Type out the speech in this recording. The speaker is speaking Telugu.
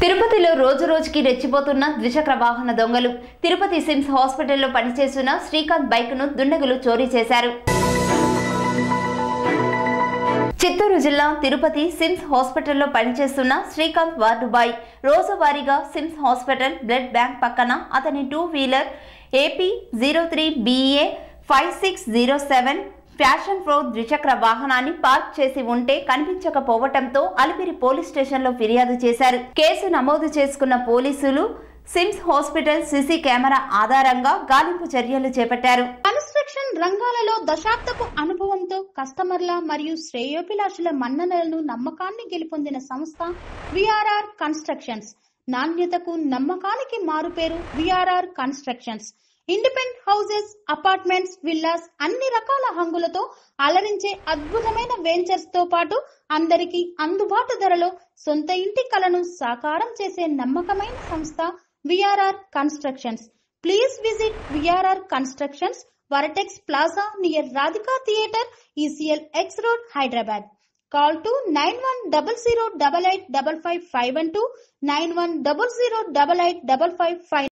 తిరుపతిలో రోజు రోజుకి రెచ్చిపోతున్న ద్విచక్ర వాహన దొంగలు తిరుపతి సిమ్స్ హాస్పిటల్లో పనిచేస్తున్న శ్రీకాంత్ బైక్ ను దుండగులు చోరీ చేశారు చిత్తూరు జిల్లా తిరుపతి సిమ్స్ హాస్పిటల్లో పనిచేస్తున్న శ్రీకాంత్ వార్డు బాయ్ రోజువారీగా సిమ్స్ హాస్పిటల్ బ్లడ్ బ్యాంక్ పక్కన అతని two wheeler AP zero three BA five six zero seven fashion pro ద్విచక్ర వాహనాన్ని పార్క్ చేసి ఉంటే కనిపించకపోవటంతో అలిపిరి పోలీస్ స్టేషన్లో ఫిర్యాదు చేశారు కేసు నమోదు చేసుకున్న పోలీసులు సిమ్స్ హాస్పిటల్ సీసీ కెమెరా ఆధారంగా గాలింపు చర్యలు చేపట్టారు కన్స్ట్రక్షన్ రంగాలలో దశాబ్దపు అనుభవంతో కస్టమర్ల మరియు శ్రేయోభిలాషుల మన్ననలను నమ్మకాన్ని గెలుపొందిన సంస్థ విఆర్ఆర్ కన్స్ట్రక్షన్స్ నాణ్యతకు నమ్మకానికి మారుపేరు VRR constructions independent houses apartments villas అన్ని రకాల హంగులతో అలరించే అద్భుతమైన వెంచర్స్ తో పాటు అందరికీ అందుబాటు ధరలో సొంత ఇంటి కలను సాకారం చేసే నమ్మకమైన సంస్థ VRR constructions please visit VRR constructions Vertex plaza near Radhika theatre ECIL X road Hyderabad call to nine one double zero double eight double five five one to nine one double zero double eight double five five